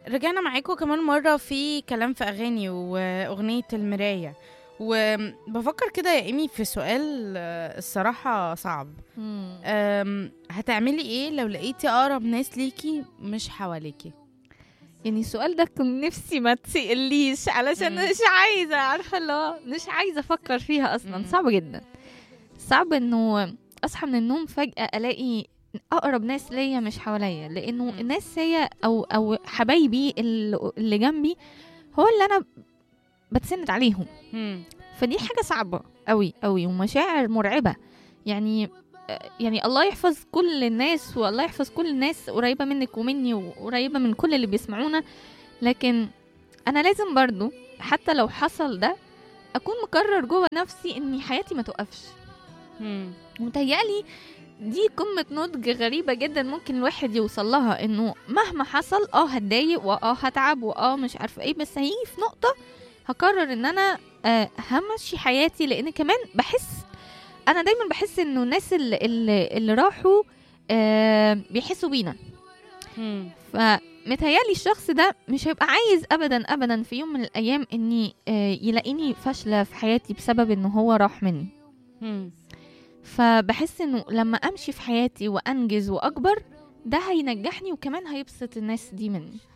رجعنا معاكم كمان مرة في كلام في أغاني وأغنية المراية وبفكر كده يا إيمي في سؤال آه، الصراحة صعب مم. أم، هتعملي إيه لو لقيتي أقرب ناس ليكي مش حواليكي يعني السؤال ده كنت نفسي ما تسأليش علشان مم. مش عايزة عارفة اللي هو مش عايزة أفكر فيها أصلا مم. صعب جدا صعب إنه أصحى من النوم فجأة ألاقي أقرب ناس ليا مش حواليا لأنه مم. الناس هي أو أو حبايبي اللي اللي جنبي هو اللي أنا بتسند عليهم مم. فدي حاجة صعبة قوي قوي ومشاعر مرعبة يعني يعني الله يحفظ كل الناس والله يحفظ كل الناس قريبة منك ومني وقريبة من كل اللي بيسمعونا لكن أنا لازم برضو حتى لو حصل ده أكون مقرر جوه نفسي إني حياتي ما توقفش مم. ومتهيألي دي قمة نضج غريبة جدا ممكن الواحد يوصل لها انه مهما حصل اه هتضايق واه هتعب واه مش عارفة ايه بس هيجي في نقطة هقرر ان انا آه همشي حياتي لان كمان بحس انا دايما بحس انه الناس اللي, اللي, اللي راحوا آه بيحسوا بينا مم. فمتهيألي الشخص ده مش هيبقى عايز ابدا ابدا في يوم من الايام اني آه يلاقيني فاشلة في حياتي بسبب انه هو راح مني مم. فبحس انه لما امشي في حياتي وانجز واكبر ده هينجحني وكمان هيبسط الناس دي مني